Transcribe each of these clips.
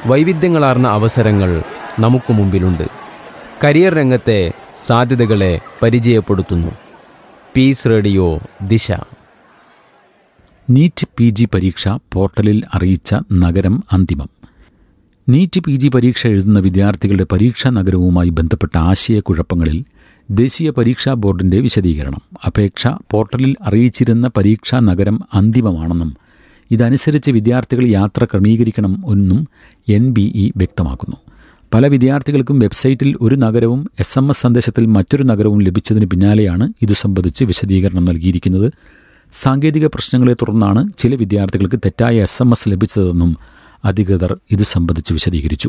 വൈവിധ്യങ്ങളാർന്ന അവസരങ്ങൾ നമുക്ക് മുമ്പിലുണ്ട് കരിയർ രംഗത്തെ സാധ്യതകളെ പരിചയപ്പെടുത്തുന്നു peace radio Disha NEET P G പരീക്ഷ പോർട്ടലിൽ അറിയിച്ച നഗരം അന്തിമം നീറ്റ് പി ജി പരീക്ഷ എഴുതുന്ന വിദ്യാർത്ഥികളുടെ പരീക്ഷാ നഗരവുമായി ബന്ധപ്പെട്ട ആശയക്കുഴപ്പങ്ങളിൽ ദേശീയ പരീക്ഷാ ബോർഡിന്റെ വിശദീകരണം അപേക്ഷ പോർട്ടലിൽ അറിയിച്ചിരുന്ന പരീക്ഷാ നഗരം അന്തിമമാണെന്നും ഇതനുസരിച്ച് വിദ്യാർത്ഥികൾ യാത്ര ക്രമീകരിക്കണം എന്നും എൻ ബി ഇ വ്യക്തമാക്കുന്നു പല വിദ്യാർത്ഥികൾക്കും വെബ്സൈറ്റിൽ ഒരു നഗരവും എസ് എം എസ് സന്ദേശത്തിൽ മറ്റൊരു നഗരവും ലഭിച്ചതിന് പിന്നാലെയാണ് ഇതു സംബന്ധിച്ച് വിശദീകരണം നൽകിയിരിക്കുന്നത് സാങ്കേതിക പ്രശ്നങ്ങളെ തുടർന്നാണ് ചില വിദ്യാർത്ഥികൾക്ക് തെറ്റായ എസ് എം എസ് ലഭിച്ചതെന്നും അധികൃതർ ഇതു സംബന്ധിച്ച് വിശദീകരിച്ചു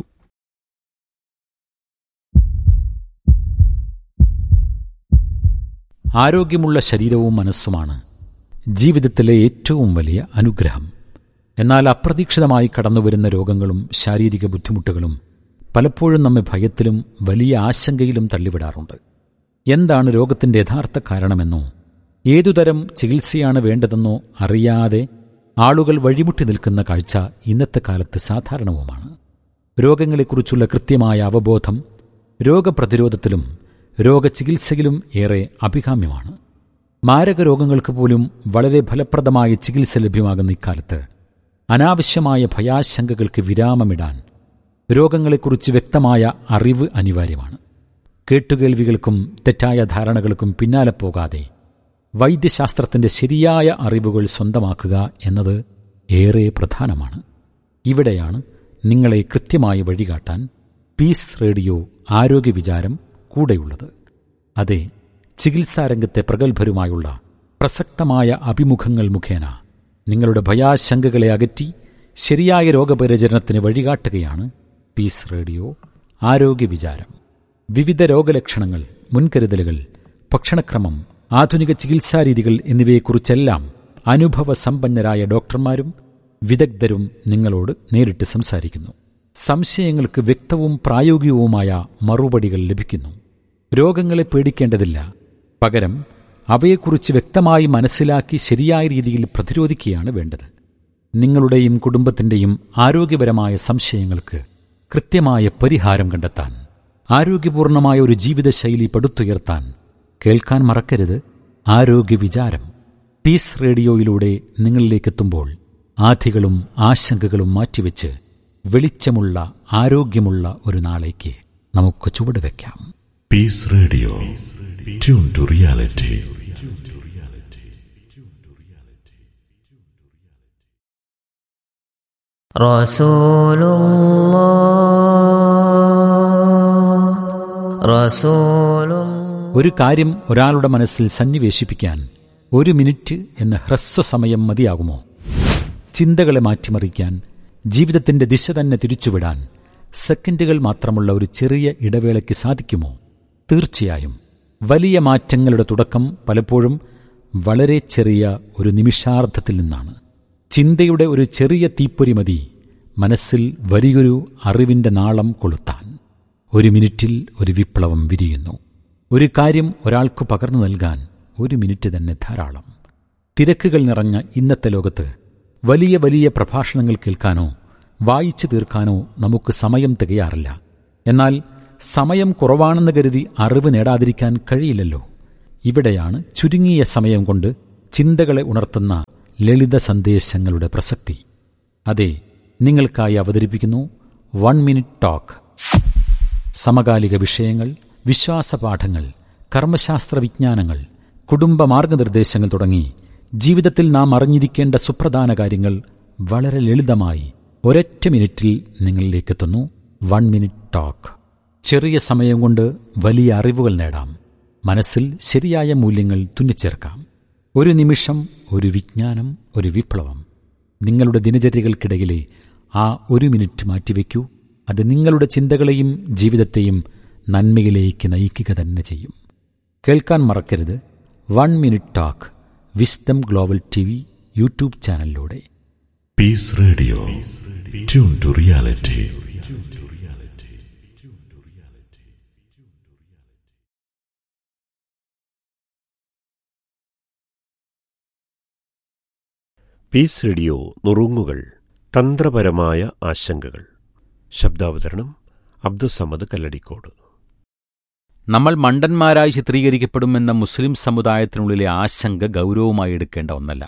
ആരോഗ്യമുള്ള ശരീരവും മനസ്സുമാണ് ജീവിതത്തിലെ ഏറ്റവും വലിയ അനുഗ്രഹം എന്നാൽ അപ്രതീക്ഷിതമായി കടന്നുവരുന്ന രോഗങ്ങളും ശാരീരിക ബുദ്ധിമുട്ടുകളും പലപ്പോഴും നമ്മെ ഭയത്തിലും വലിയ ആശങ്കയിലും തള്ളിവിടാറുണ്ട് എന്താണ് രോഗത്തിന്റെ യഥാർത്ഥ കാരണമെന്നോ ഏതുതരം ചികിത്സയാണ് വേണ്ടതെന്നോ അറിയാതെ ആളുകൾ വഴിമുട്ടി നിൽക്കുന്ന കാഴ്ച ഇന്നത്തെ കാലത്ത് സാധാരണവുമാണ് രോഗങ്ങളെക്കുറിച്ചുള്ള കൃത്യമായ അവബോധം രോഗപ്രതിരോധത്തിലും രോഗചികിത്സയിലും ഏറെ അഭികാമ്യമാണ് മാരക രോഗങ്ങൾക്ക് പോലും വളരെ ഫലപ്രദമായ ചികിത്സ ലഭ്യമാകുന്ന ഇക്കാലത്ത് അനാവശ്യമായ ഭയാശങ്കകൾക്ക് വിരാമമിടാൻ രോഗങ്ങളെക്കുറിച്ച് വ്യക്തമായ അറിവ് അനിവാര്യമാണ് കേട്ടുകേൾവികൾക്കും തെറ്റായ ധാരണകൾക്കും പിന്നാലെ പോകാതെ വൈദ്യശാസ്ത്രത്തിന്റെ ശരിയായ അറിവുകൾ സ്വന്തമാക്കുക എന്നത് ഏറെ പ്രധാനമാണ് ഇവിടെയാണ് നിങ്ങളെ കൃത്യമായി വഴികാട്ടാൻ പീസ് റേഡിയോ ആരോഗ്യ വിചാരം കൂടെയുള്ളത് അതെ ചികിത്സാരംഗത്തെ പ്രഗത്ഭരുമായുള്ള പ്രസക്തമായ അഭിമുഖങ്ങൾ മുഖേന നിങ്ങളുടെ ഭയാശങ്കകളെ അകറ്റി ശരിയായ രോഗപരിചരണത്തിന് വഴികാട്ടുകയാണ് പീസ് റേഡിയോ ആരോഗ്യ വിചാരം വിവിധ രോഗലക്ഷണങ്ങൾ മുൻകരുതലുകൾ ഭക്ഷണക്രമം ആധുനിക ചികിത്സാരീതികൾ എന്നിവയെക്കുറിച്ചെല്ലാം അനുഭവ സമ്പന്നരായ ഡോക്ടർമാരും വിദഗ്ധരും നിങ്ങളോട് നേരിട്ട് സംസാരിക്കുന്നു സംശയങ്ങൾക്ക് വ്യക്തവും പ്രായോഗികവുമായ മറുപടികൾ ലഭിക്കുന്നു രോഗങ്ങളെ പേടിക്കേണ്ടതില്ല പകരം അവയെക്കുറിച്ച് വ്യക്തമായി മനസ്സിലാക്കി ശരിയായ രീതിയിൽ പ്രതിരോധിക്കുകയാണ് വേണ്ടത് നിങ്ങളുടെയും കുടുംബത്തിന്റെയും ആരോഗ്യപരമായ സംശയങ്ങൾക്ക് കൃത്യമായ പരിഹാരം കണ്ടെത്താൻ ആരോഗ്യപൂർണമായ ഒരു ജീവിതശൈലി പടുത്തുയർത്താൻ കേൾക്കാൻ മറക്കരുത് ആരോഗ്യ വിചാരം പീസ് റേഡിയോയിലൂടെ നിങ്ങളിലേക്കെത്തുമ്പോൾ ആധികളും ആശങ്കകളും മാറ്റിവെച്ച് വെളിച്ചമുള്ള ആരോഗ്യമുള്ള ഒരു നാളേക്ക് നമുക്ക് ചുവടുവെക്കാം Peace Radio. Tune to reality. رسول الله رسول الله ഒരു കാര്യം ഒരാളുടെ മനസ്സിൽ സന്നിവേശിപ്പിക്കാൻ ഒരു മിനിറ്റ് എന്ന ഹ്രസ്വസമയം മതിയാകുമോ ചിന്തകളെ മാറ്റിമറിക്കാൻ ജീവിതത്തിന്റെ ദിശ തന്നെ തിരിച്ചുവിടാൻ സെക്കൻഡുകൾ മാത്രമുള്ള ഒരു ചെറിയ ഇടവേളയ്ക്ക് സാധിക്കുമോ തീർച്ചയായും വലിയ മാറ്റങ്ങളുടെ തുടക്കം പലപ്പോഴും വളരെ ചെറിയ ഒരു നിമിഷാർദ്ധത്തിൽ നിന്നാണ് ചിന്തയുടെ ഒരു ചെറിയ തീപ്പൊരി മതി മനസ്സിൽ വലിയൊരു അറിവിന്റെ നാളം കൊളുത്താൻ ഒരു മിനിറ്റിൽ ഒരു വിപ്ലവം വിരിയുന്നു ഒരു കാര്യം ഒരാൾക്ക് പകർന്നു നൽകാൻ ഒരു മിനിറ്റ് തന്നെ ധാരാളം തിരക്കുകൾ നിറഞ്ഞ ഇന്നത്തെ ലോകത്ത് വലിയ വലിയ പ്രഭാഷണങ്ങൾ കേൾക്കാനോ വായിച്ചു തീർക്കാനോ നമുക്ക് സമയം തികയാറില്ല എന്നാൽ സമയം കുറവാണെന്ന് കരുതി അറിവ് നേടാതിരിക്കാൻ കഴിയില്ലല്ലോ ഇവിടെയാണ് ചുരുങ്ങിയ സമയം കൊണ്ട് ചിന്തകളെ ഉണർത്തുന്ന ലളിത സന്ദേശങ്ങളുടെ പ്രസക്തി അതെ നിങ്ങൾക്കായി അവതരിപ്പിക്കുന്നു വൺ മിനിറ്റ് ടോക്ക് സമകാലിക വിഷയങ്ങൾ വിശ്വാസപാഠങ്ങൾ കർമ്മശാസ്ത്ര വിജ്ഞാനങ്ങൾ കുടുംബ മാർഗനിർദ്ദേശങ്ങൾ തുടങ്ങി ജീവിതത്തിൽ നാം അറിഞ്ഞിരിക്കേണ്ട സുപ്രധാന കാര്യങ്ങൾ വളരെ ലളിതമായി ഒരൊറ്റ മിനിറ്റിൽ നിങ്ങളിലേക്കെത്തുന്നു വൺ മിനിറ്റ് ടോക്ക് ചെറിയ സമയം കൊണ്ട് വലിയ അറിവുകൾ നേടാം മനസ്സിൽ ശരിയായ മൂല്യങ്ങൾ തുന്നിച്ചേർക്കാം ഒരു നിമിഷം ഒരു വിജ്ഞാനം ഒരു വിപ്ലവം നിങ്ങളുടെ ദിനചര്യകൾക്കിടയിലെ ആ ഒരു മിനിറ്റ് മാറ്റിവെക്കൂ അത് നിങ്ങളുടെ ചിന്തകളെയും ജീവിതത്തെയും നന്മയിലേക്ക് നയിക്കുക തന്നെ ചെയ്യും കേൾക്കാൻ മറക്കരുത് one minute talk wisdom global T V YouTube ചാനലിലൂടെ Peace Radio. Tune to reality. Peace radio നുറുങ്ങുകൾ തന്ത്രപരമായ ആശങ്കകൾ ശബ്ദാവതരണം അബ്ദുസമ്മദ് കല്ലടിക്കോട് നമ്മൾ മണ്ടന്മാരായി ചിത്രീകരിക്കപ്പെടുമെന്ന മുസ്ലിം സമുദായത്തിനുള്ളിലെ ആശങ്ക ഗൗരവമായി എടുക്കേണ്ട ഒന്നല്ല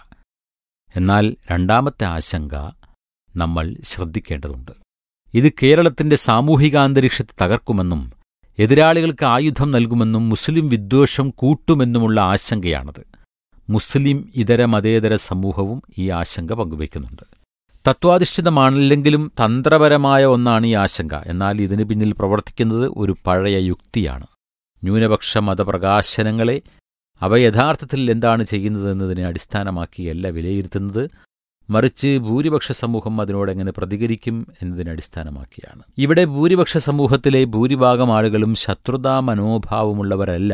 എന്നാൽ രണ്ടാമത്തെ ആശങ്ക നമ്മൾ ശ്രദ്ധിക്കേണ്ടതുണ്ട് ഇത് കേരളത്തിന്റെ സാമൂഹികാന്തരീക്ഷത്തെ തകർക്കുമെന്നും എതിരാളികൾക്ക് ആയുധം നൽകുമെന്നും മുസ്ലിം വിദ്വേഷം കൂട്ടുമെന്നുമുള്ള ആശങ്കയാണത് മുസ്ലിം ഇതര മതേതര സമൂഹവും ഈ ആശങ്ക പങ്കുവയ്ക്കുന്നുണ്ട് തത്വാധിഷ്ഠിതമാണില്ലെങ്കിലും തന്ത്രപരമായ ഒന്നാണ് ഈ ആശങ്ക എന്നാൽ ഇതിന് പിന്നിൽ പ്രവർത്തിക്കുന്നത് ഒരു പഴയ യുക്തിയാണ് ന്യൂനപക്ഷ മതപ്രകാശനങ്ങളെ അവ യഥാർത്ഥത്തിൽ എന്താണ് ചെയ്യുന്നതെന്നതിനെ അടിസ്ഥാനമാക്കിയല്ല വിലയിരുത്തുന്നത് മറിച്ച് ഭൂരിപക്ഷ സമൂഹം അതിനോട് എങ്ങനെ പ്രതികരിക്കും എന്നതിനെ അടിസ്ഥാനമാക്കിയാണ് ഇവിടെ ഭൂരിപക്ഷ സമൂഹത്തിലെ ഭൂരിഭാഗം ആളുകളും ശത്രുതാ മനോഭാവമുള്ളവരല്ല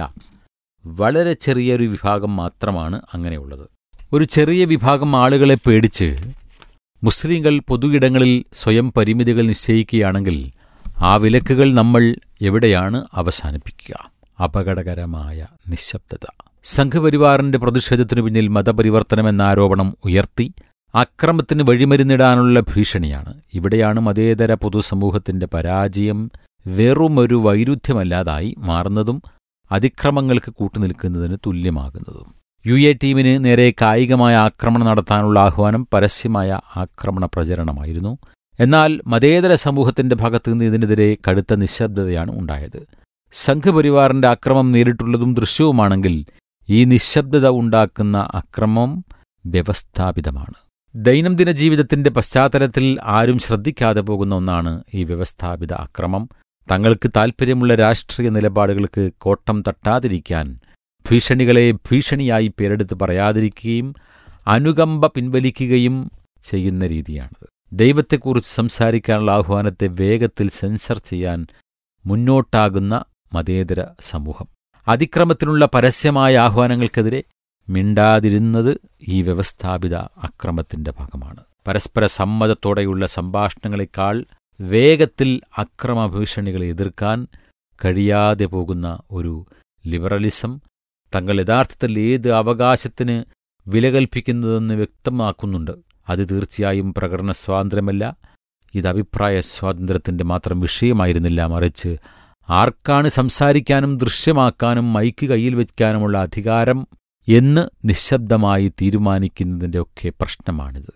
വളരെ ചെറിയൊരു വിഭാഗം മാത്രമാണ് അങ്ങനെയുള്ളത് ഒരു ചെറിയ വിഭാഗം ആളുകളെ പേടിച്ച് മുസ്ലിങ്ങൾ പൊതുയിടങ്ങളിൽ സ്വയം പരിമിതികൾ നിശ്ചയിക്കുകയാണെങ്കിൽ ആ വിലക്കുകൾ നമ്മൾ എവിടെയാണ് അവസാനിപ്പിക്കുക അപകടകരമായ നിശബ്ദത സംഘപരിവാറിന്റെ പ്രതിഷേധത്തിനു പിന്നിൽ മതപരിവർത്തനമെന്ന ആരോപണം ഉയർത്തി അക്രമത്തിന് വഴിമരുന്നിടാനുള്ള ഭീഷണിയാണ് ഇവിടെയാണ് മതേതര പൊതുസമൂഹത്തിന്റെ പരാജയം വെറുമൊരു വൈരുദ്ധ്യമല്ലാതായി മാറുന്നതും അതിക്രമങ്ങൾക്ക് കൂട്ടുനിൽക്കുന്നതിന് തുല്യമാകുന്നതും യു എ ടീമിന് നേരെ കായികമായ ആക്രമണം നടത്താനുള്ള ആഹ്വാനം പരസ്യമായ ആക്രമണ പ്രചരണമായിരുന്നു എന്നാൽ മതേതര സമൂഹത്തിന്റെ ഭാഗത്തു നിന്ന് ഇതിനെതിരെ കടുത്ത നിശബ്ദതയാണ് ഉണ്ടായത് സംഘപരിവാറിന്റെ അക്രമം നേരിട്ടുള്ളതും ദൃശ്യവുമാണെങ്കിൽ ഈ നിശബ്ദത ഉണ്ടാക്കുന്ന അക്രമം വ്യവസ്ഥാപിതമാണ് ദൈനംദിന ജീവിതത്തിന്റെ പശ്ചാത്തലത്തിൽ ആരും ശ്രദ്ധിക്കാതെ പോകുന്ന ഒന്നാണ് ഈ വ്യവസ്ഥാപിത അക്രമം തങ്ങൾക്ക് താൽപ്പര്യമുള്ള രാഷ്ട്രീയ നിലപാടുകൾക്ക് കോട്ടം തട്ടാതിരിക്കാൻ ഭീഷണികളെ ഭീഷണിയായി പേരെടുത്ത് പറയാതിരിക്കുകയും അനുകമ്പ പിൻവലിക്കുകയും ചെയ്യുന്ന രീതിയാണത് ദൈവത്തെക്കുറിച്ച് സംസാരിക്കാനുള്ള ആഹ്വാനത്തെ വേഗത്തിൽ സെൻസർ ചെയ്യാൻ മുന്നോട്ടാകുന്ന മതേതര സമൂഹം അതിക്രമത്തിനുള്ള പരസ്യമായ ആഹ്വാനങ്ങൾക്കെതിരെ മിണ്ടാതിരുന്നത് ഈ വ്യവസ്ഥാപിത അക്രമത്തിന്റെ ഭാഗമാണ് പരസ്പര സമ്മതത്തോടെയുള്ള സംഭാഷണങ്ങളെക്കാൾ വേഗത്തിൽ അക്രമ ഭീഷണികളെ എതിർക്കാൻ കഴിയാതെ പോകുന്ന ഒരു ലിബറലിസം തങ്ങൾ യഥാർത്ഥത്തിൽ ഏത് അവകാശത്തിന് വില കൽപ്പിക്കുന്നതെന്ന് വ്യക്തമാക്കുന്നുണ്ട് അത് തീർച്ചയായും പ്രകടന സ്വാതന്ത്ര്യമല്ല ഇത് അഭിപ്രായ സ്വാതന്ത്ര്യത്തിന്റെ മാത്രം വിഷയമായിരുന്നില്ല മറിച്ച് ആർക്കാണ് സംസാരിക്കാനും ദൃശ്യമാക്കാനും മൈക്ക് കയ്യിൽ വയ്ക്കാനുമുള്ള അധികാരം എന്ന് നിശബ്ദമായി തീരുമാനിക്കുന്നതിന്റെ ഒക്കെ പ്രശ്നമാണിത്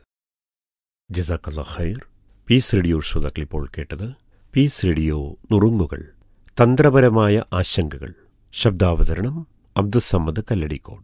ജസാക്കല്ല ഖൈർ പീസ് റേഡിയോ ശ്രോതാക്കൾ ഇപ്പോൾ കേട്ടത് പീസ് റേഡിയോ നുറുങ്ങുകൾ തന്ത്രപരമായ ആശങ്കകൾ ശബ്ദാവതരണം അബ്ദുസമ്മദ് കല്ലടിക്കോട്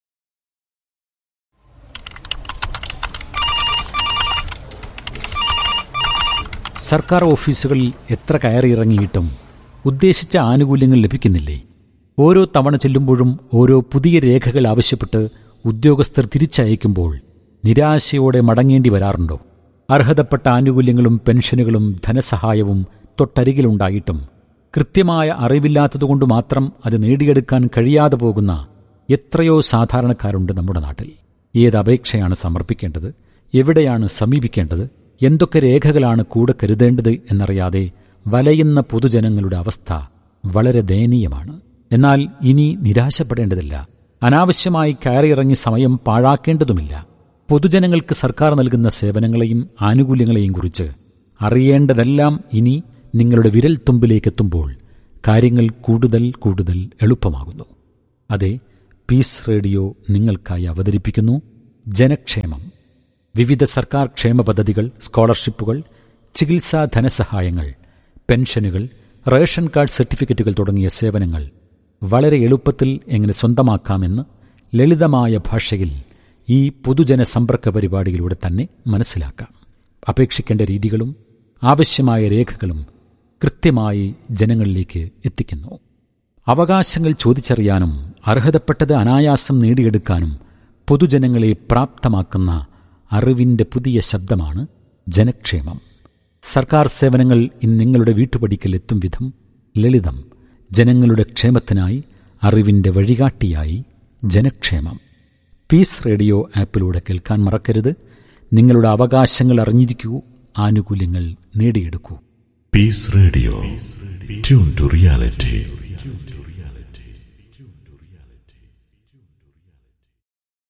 സർക്കാർ ഓഫീസുകളിൽ എത്ര കയറിയിറങ്ങിയിട്ടും ഉദ്ദേശിച്ച ആനുകൂല്യങ്ങൾ ലഭിക്കുന്നില്ലേ ഓരോ തവണ ചെല്ലുമ്പോഴും ഓരോ പുതിയ രേഖകൾ ആവശ്യപ്പെട്ട് ഉദ്യോഗസ്ഥർ തിരിച്ചയക്കുമ്പോൾ നിരാശയോടെ മടങ്ങേണ്ടി വരാറുണ്ടോ അർഹതപ്പെട്ട ആനുകൂല്യങ്ങളും പെൻഷനുകളും ധനസഹായവും തൊട്ടരികിലുണ്ടായിട്ടും കൃത്യമായ അറിവില്ലാത്തതുകൊണ്ട് മാത്രം അത് നേടിയെടുക്കാൻ കഴിയാതെ പോകുന്ന എത്രയോ സാധാരണക്കാരുണ്ട് നമ്മുടെ നാട്ടിൽ ഏത് അപേക്ഷയാണ് സമർപ്പിക്കേണ്ടത് എവിടെയാണ് സമീപിക്കേണ്ടത് എന്തൊക്കെ രേഖകളാണ് കൂടെ കരുതേണ്ടത് എന്നറിയാതെ വലയുന്ന പൊതുജനങ്ങളുടെ അവസ്ഥ വളരെ ദയനീയമാണ് എന്നാൽ ഇനി നിരാശപ്പെടേണ്ടതില്ല അനാവശ്യമായി കയറിയിറങ്ങി സമയം പാഴാക്കേണ്ടതുമില്ല പൊതുജനങ്ങൾക്ക് സർക്കാർ നൽകുന്ന സേവനങ്ങളെയും ആനുകൂല്യങ്ങളെയും കുറിച്ച് അറിയേണ്ടതെല്ലാം ഇനി നിങ്ങളുടെ വിരൽത്തുമ്പിലേക്കെത്തുമ്പോൾ കാര്യങ്ങൾ കൂടുതൽ കൂടുതൽ എളുപ്പമാകുന്നു അതെ പീസ് റേഡിയോ നിങ്ങൾക്കായി അവതരിപ്പിക്കുന്നു ജനക്ഷേമം വിവിധ സർക്കാർ ക്ഷേമ പദ്ധതികൾ സ്കോളർഷിപ്പുകൾ ചികിത്സാ ധനസഹായങ്ങൾ പെൻഷനുകൾ റേഷൻ കാർഡ് സർട്ടിഫിക്കറ്റുകൾ തുടങ്ങിയ സേവനങ്ങൾ വളരെ എളുപ്പത്തിൽ എങ്ങനെ സ്വന്തമാക്കാമെന്ന് ലളിതമായ ഭാഷയിൽ ഈ പൊതുജന സമ്പർക്ക പരിപാടിയിലൂടെ തന്നെ മനസ്സിലാക്കാം അപേക്ഷിക്കേണ്ട രീതികളും ആവശ്യമായ രേഖകളും കൃത്യമായി ജനങ്ങളിലേക്ക് എത്തിക്കുന്നു അവകാശങ്ങൾ ചോദിച്ചറിയാനും അർഹതപ്പെട്ടത് അനായാസം നേടിയെടുക്കാനും പൊതുജനങ്ങളെ പ്രാപ്തമാക്കുന്ന അറിവിന്റെ പുതിയ ശബ്ദമാണ് ജനക്ഷേമം സർക്കാർ സേവനങ്ങൾ ഇന്ന് നിങ്ങളുടെ വീട്ടുപടിക്കൽ എത്തും വിധം ലളിതം ജനങ്ങളുടെ ക്ഷേമത്തിനായി അറിവിന്റെ വഴികാട്ടിയായി ജനക്ഷേമം പീസ് റേഡിയോ ആപ്പിലൂടെ കേൾക്കാൻ മറക്കരുത് നിങ്ങളുടെ അവകാശങ്ങൾ അറിഞ്ഞിരിക്കൂ ആനുകൂല്യങ്ങൾ നേടിയെടുക്കൂ Peace Radio. Tune to reality.